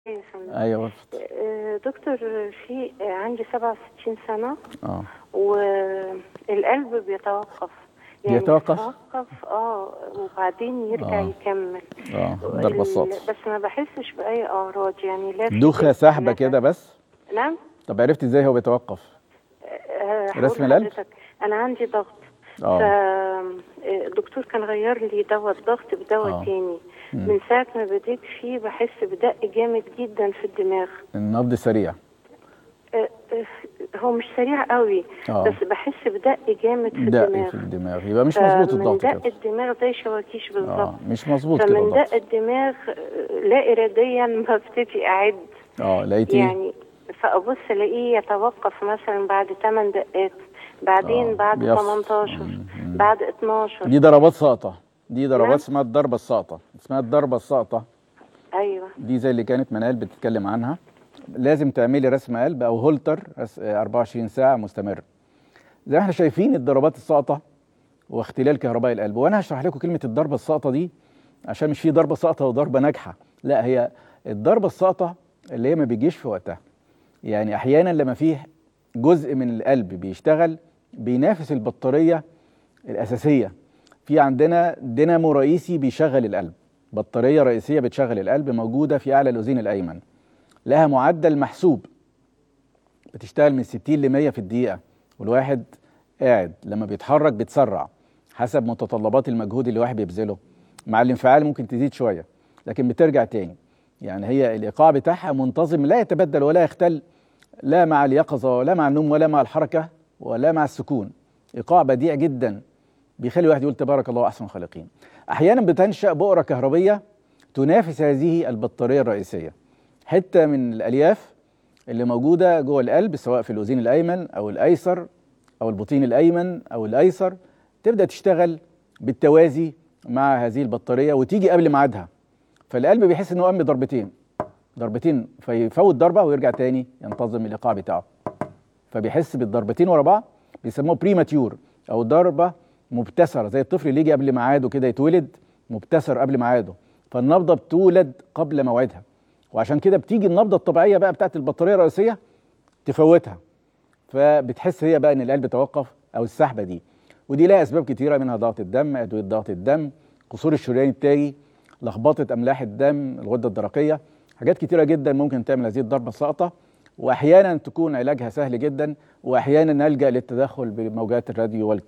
يا فندم. ايوه وقفت آه، دكتور في آه، عندي 67 سنة اه والقلب بيتوقف بيتوقف؟ بيتوقف اه وبعدين يرجع آه. يكمل اه ضربة ال- الصوت بس ما بحسش بأي أعراض يعني لا في دوخة ضيق سحبة ولا كده بس نعم طب عرفت ازاي هو بيتوقف آه، هقول رسم القلب؟ لحضرتك، أنا عندي ضغط اه فالدكتور كان غير لي دواء الضغط بدواء آه. تاني مم. من ساعة ما بديت فيه بحس بدق جامد جدا في الدماغ النبض سريع آه، آه، هو مش سريع قوي اه بس بحس بدق جامد في دق الدماغ في الدماغ يبقى مش مظبوط فمن الضغط دق كده الدماغ زي شواكيش بالظبط اه مش مظبوط كده فمن دق الضغط الدماغ آه، لا إراديا ببتدي أعد اه لقيتيه يعني فأبص ألاقيه يتوقف مثلا بعد 8 دقات بعدين آه، بعد بيفصل. 18 مم، مم. بعد 12 دي ضربات ساقطة دي ضربات نعم. اسمها الضربة الساقطة اسمها الضربة الساقطة أيوه دي زي اللي كانت منال بتتكلم عنها لازم تعملي رسم قلب او هولتر رس- آه، 24 ساعة مستمر زي ما احنا شايفين الضربات الساقطة واختلال كهرباء القلب وانا هشرح لكم كلمة الضربة الساقطة دي عشان مش في ضربة ساقطة وضربة ناجحة لا هي الضربة الساقطة اللي هي ما بيجيش في وقتها يعني احيانا لما فيه جزء من القلب بيشتغل بينافس البطارية الأساسية في عندنا دينامو رئيسي بيشغل القلب بطارية رئيسية بتشغل القلب موجودة في أعلى الأذين الأيمن لها معدل محسوب بتشتغل من 60 ل 100 في الدقيقة والواحد قاعد لما بيتحرك بتسرع حسب متطلبات المجهود اللي الواحد بيبذله مع الانفعال ممكن تزيد شوية لكن بترجع تاني يعني هي الإيقاع بتاعها منتظم لا يتبدل ولا يختل لا مع اليقظة ولا مع النوم ولا مع الحركة ولا مع السكون إيقاع بديع جدا بيخلي الواحد يقول تبارك الله أحسن الخالقين أحيانا بتنشأ بؤرة كهربية تنافس هذه البطارية الرئيسية حتة من الألياف اللي موجودة جوه القلب سواء في الأذين الأيمن أو الأيسر أو البطين الأيمن أو الأيسر تبدأ تشتغل بالتوازي مع هذه البطارية وتيجي قبل ميعادها فالقلب بيحس إنه قام بضربتين ضربتين فيفوت ضربة ويرجع تاني ينتظم الإيقاع بتاعه فبيحس بالضربتين ورا بعض بيسموه بريماتيور أو ضربة مبتسرة زي الطفل اللي يجي قبل ميعاده كده يتولد مبتسر قبل ميعاده فالنبضة بتولد قبل موعدها وعشان كده بتيجي النبضة الطبيعية بقى بتاعت البطارية الرئيسية تفوتها فبتحس هي بقى ان القلب توقف او السحبه دي ودي لها اسباب كتيره منها ضغط الدم ادويه ضغط الدم قصور الشريان التاجي لخبطه املاح الدم الغده الدرقيه حاجات كتيره جدا ممكن تعمل هذه الضربه الساقطه واحيانا تكون علاجها سهل جدا واحيانا نلجا للتدخل بموجات الراديو والك